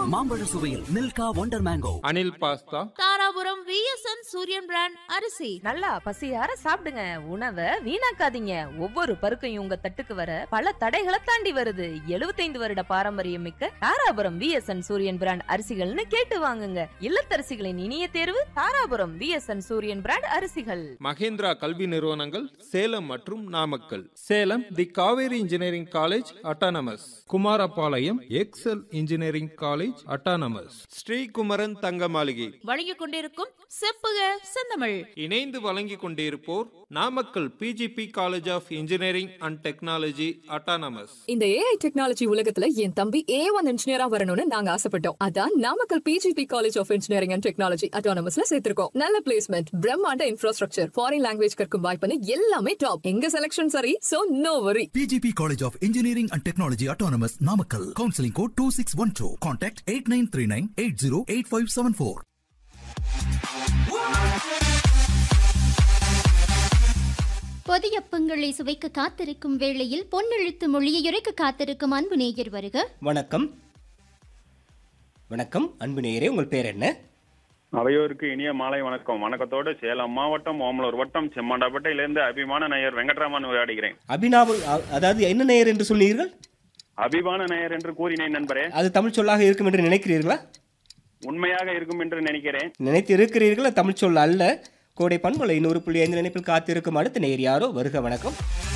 மாம்பழ சுவையில் Milka wonder mango Anil pasta Dharapuram V S N Suriyan brand அரிசி நல்லா பசியார சாப்பிடுங்க உணவை வீணாக்காதீங்க ஒவ்வொரு பருக்கையும் உங்க தட்டுக்கு வர பல தடைகளை தாண்டி வருது 75 வருட பாரம்பரியம் மிக்க தாராபுரம் விஎஸ்என் சூரியன் பிராண்ட் அரிசிகள்னு கேட்டு வாங்குங்க இல்லத்தரசிகளின் இனிய தேர்வு தாராபுரம் விஎஸ்என் சூரியன் பிராண்ட் அரிசிகள் மகேந்திரா கல்வி நிறுவனங்கள் சேலம் மற்றும் Namakkal Salem the Kaveri engineering college autonomous Kumarapalayam Excel engineering college autonomous Srikumaran Thanga Maligai வழங்கிக் கொண்டிருக்கும் செப்புக செந்தமிழ் இணைந்து வழங்கிக் கொண்டிருப்போர் Namakkal P G P college of engineering and technology autonomous இந்த ஏஐ டெக்னாலஜி உலகத்துல என் தம்பி ஏ ஒன் இன்ஜினியரா வரணும்னு நாங்க ஆசைப்பட்டோம் அதான் Namakkal P G P college of engineering and technology அட்டானமஸ்ல சேர்த்திருக்கோம் நல்ல பிளேஸ்மெண்ட் பிரம்மாண்ட இன்ஃப்ராஸ்ட்ரக்சர் ஃபாரின் லாங்குவேஜ் கற்கும் வாய்ப்புன்னு எல்லாமே டாப் எங்க செலக்ஷன் சரி so no worry PGP College of Engineering and Technology Autonomous Namakkal. Counseling code 2612. Contact 8939 808574. பொதியப்பங்களை சுவைக்க காத்திருக்கும் வேளையில் பொன்னெழுத்து மொழியை உரைக்க காத்திருக்கும் அன்பு நேயர் வருக வணக்கம் வணக்கம் அன்பு நேயரே உங்கள் பேர் என்ன அவையோருக்கு இனிய மாலை வணக்கம் வணக்கத்தோடு சேலம் மாவட்டம் ஓமலூர் வட்டம் செம்மாண்டாப்பட்டையிலிருந்து அபிமான நேயர் வெங்கட்ராமன் உரையாடுகிறேன் அபினாவ அ- அதாவது என்ன நேயர் என்று சொன்னீர்கள் அபிமான நேயர் என்று கூறினேன் நண்பரே அது தமிழ் சொல்லாக இருக்கும் என்று நினைக்கிறீர்களா உண்மையாக இருக்கும் என்று நினைக்கிறேன் நினைத்து இருக்கிறீர்களா தமிழ் சொல் அல்ல கோடை பண்பலை நூறு புள்ளி ஐந்து நினைப்பில் காத்திருக்கும் அடுத்த நேயர் யாரோ வருக வணக்கம்